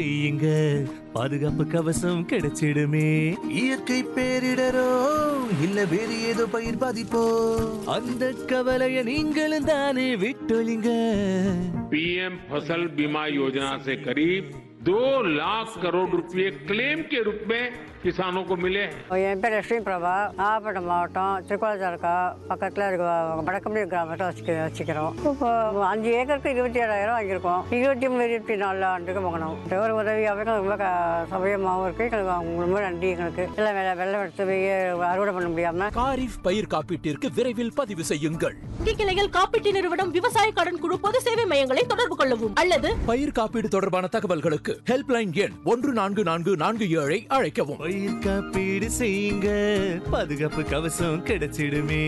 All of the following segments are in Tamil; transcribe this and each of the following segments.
இங்க பாதுகாப்பு கவசம் கிடைச்சிடுமே இயற்கை பேரிடரோ இல்ல வேறு ஏதோ பயிர் பாதிப்போ அந்த கவலைய நீங்களும் தானே விட்டொழிங்க पीएम फसल बीमा योजना से करीब दो लाख करोड़ रुपए क्लेम के रूप में किसानों को मिले हैं என் பேர் லட்சுமி பிரபா நாகப்பட்டினம் மாவட்டம் திருக்கோளத்தாலுக்கா பக்கத்தில் இருக்க வடக்கம்பி கிராமத்தை வச்சுக்க வச்சுக்கிறோம் இப்போ அஞ்சு ஏக்கருக்கு இருபத்தி ஏழாயிரம் வாங்கியிருக்கோம் இருபத்தி மூணு இருபத்தி நாலு ஆண்டுக்கு வாங்கினோம் இந்த ஒரு உதவியாகவும் ரொம்ப க சௌகரியமாகவும் இருக்குது எங்களுக்கு அவங்க ரொம்ப நன்றி எங்களுக்கு எல்லாம் வெள்ளம் வெள்ளம் எடுத்து போய் அறுவடை பண்ண முடியாமல் காரிஃப் பயிர் காப்பீட்டிற்கு விரைவில் பதிவு செய்யுங்கள் வங்கி கிளையில் காப்பீட்டு நிறுவனம் விவசாய கடன் குழு பொது சேவை மையங்களை தொடர்பு கொள்ளவும் அல்லது பயிர் காப்பீடு தொடர்பான தகவல்களுக்கு ஹெல்ப்லைன் எண் ஒன்று நான்கு நான்கு நான்கு ஏழை அழைக்கவும் பயிர் காப்பீடு செய்யுங்க பாதுகாப்பு கவசம் கிடைச்சிடுமே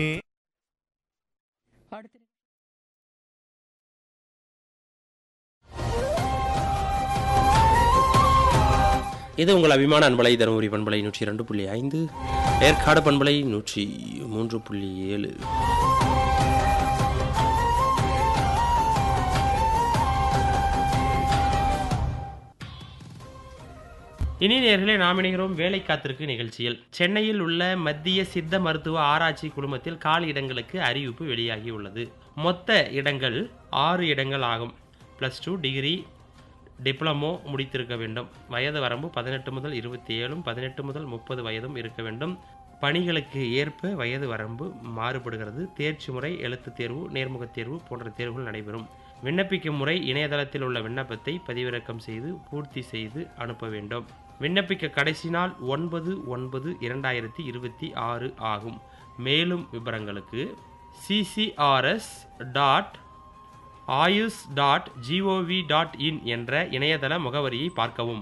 இது உங்கள் அபிமான அன்பலை தருமபுரி பண்பலை நூற்றி ரெண்டு புள்ளி ஐந்து ஏற்காடு பண்பலை நூற்றி மூன்று புள்ளி ஏழு இனி நேர்களே நாம் இணைகிறோம் வேலை காத்திருக்கு நிகழ்ச்சியில் சென்னையில் உள்ள மத்திய சித்த மருத்துவ ஆராய்ச்சி குழுமத்தில் காலி இடங்களுக்கு அறிவிப்பு வெளியாகி உள்ளது மொத்த இடங்கள் ஆறு இடங்கள் ஆகும் ப்ளஸ் டூ டிகிரி டிப்ளமோ முடித்திருக்க வேண்டும் வயது வரம்பு பதினெட்டு முதல் இருபத்தி ஏழும் பதினெட்டு முதல் முப்பது வயதும் இருக்க வேண்டும் பணிகளுக்கு ஏற்ப வயது வரம்பு மாறுபடுகிறது தேர்ச்சி முறை எழுத்துத் தேர்வு நேர்முகத் தேர்வு போன்ற தேர்வுகள் நடைபெறும் விண்ணப்பிக்கும் முறை இணையதளத்தில் உள்ள விண்ணப்பத்தை பதிவிறக்கம் செய்து பூர்த்தி செய்து அனுப்ப வேண்டும் விண்ணப்பிக்க கடைசி நாள் ஒன்பது ஒன்பது இரண்டாயிரத்தி இருபத்தி ஆறு ஆகும் மேலும் விவரங்களுக்கு CCRS dot AYUSH dot G O V dot in என்ற இணையதள முகவரியை பார்க்கவும்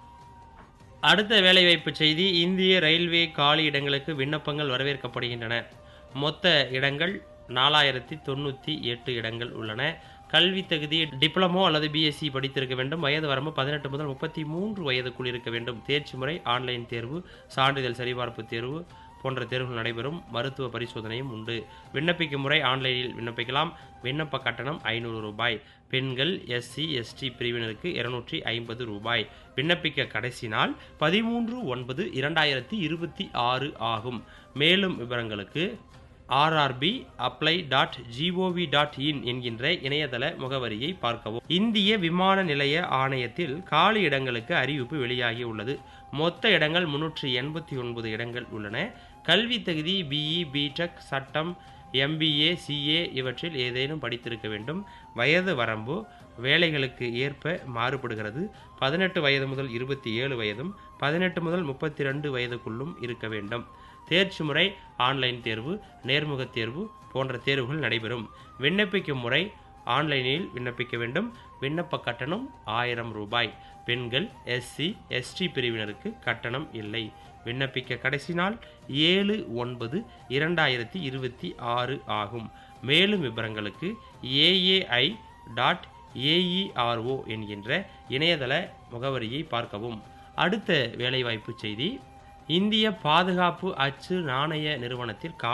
அடுத்த வேலைவாய்ப்பு செய்தி இந்திய ரயில்வே காலி இடங்களுக்கு விண்ணப்பங்கள் வரவேற்கப்படுகின்றன மொத்த இடங்கள் நாலாயிரத்தி தொண்ணூற்றி எட்டு இடங்கள் உள்ளன கல்வி தகுதி டிப்ளமோ அல்லது பிஎஸ்சி படித்திருக்க வேண்டும் வயது வரம்பு பதினெட்டு முதல் முப்பத்தி மூன்று வயதுக்குள் இருக்க வேண்டும் தேர்ச்சி முறை ஆன்லைன் தேர்வு சான்றிதழ் சரிபார்ப்பு தேர்வு போன்ற தேர்வுகள் நடைபெறும் மருத்துவ பரிசோதனையும் உண்டு விண்ணப்பிக்கும் முறை ஆன்லைனில் விண்ணப்பிக்கலாம் விண்ணப்ப கட்டணம் ஐநூறு ரூபாய் பெண்கள் எஸ்சி எஸ்டி பிரிவினருக்கு இருநூற்றி ஐம்பது ரூபாய் விண்ணப்பிக்க கடைசி நாள் பதிமூன்று ஒன்பது இரண்டாயிரத்தி இருபத்தி ஆறு ஆகும் மேலும் விவரங்களுக்கு RRB apply dot G O V dot in என்கின்ற இணையதள முகவரியை பார்க்கவும் இந்திய விமான நிலைய ஆணையத்தில் காலி இடங்களுக்கு அறிவிப்பு வெளியாகி உள்ளது மொத்த இடங்கள் முன்னூற்றி எண்பத்தி ஒன்பது இடங்கள் உள்ளன கல்வி தகுதி பிஇ பிடெக் சட்டம் எம்பிஏ சிஏ இவற்றில் ஏதேனும் படித்திருக்க வேண்டும் வயது வரம்பு வேலைகளுக்கு ஏற்ப மாறுபடுகிறது பதினெட்டு வயது முதல் இருபத்தி ஏழு வயதும் பதினெட்டு முதல் முப்பத்தி ரெண்டு வயதுக்குள்ளும் இருக்க வேண்டும் தேர்ச்சி முறை ஆன்லைன் தேர்வு நேர்முகத் தேர்வு போன்ற தேர்வுகள் நடைபெறும் விண்ணப்பிக்கும் முறை ஆன்லைனில் விண்ணப்பிக்க வேண்டும் விண்ணப்ப கட்டணம் ஆயிரம் ரூபாய் பெண்கள் எஸ்சி எஸ்டி பிரிவினருக்கு கட்டணம் இல்லை விண்ணப்பிக்க கடைசி நாள் ஏழு ஒன்பது இரண்டாயிரத்தி இருபத்தி ஆறு ஆகும் மேலும் விவரங்களுக்கு ஏஏஐ டாட் ஏஇஆர்ஓ என்கின்ற இணையதள முகவரியை பார்க்கவும் அடுத்த வேலைவாய்ப்பு செய்தி இந்திய பாதுகாப்பு அச்சு நாணய நிறுவனத்தில்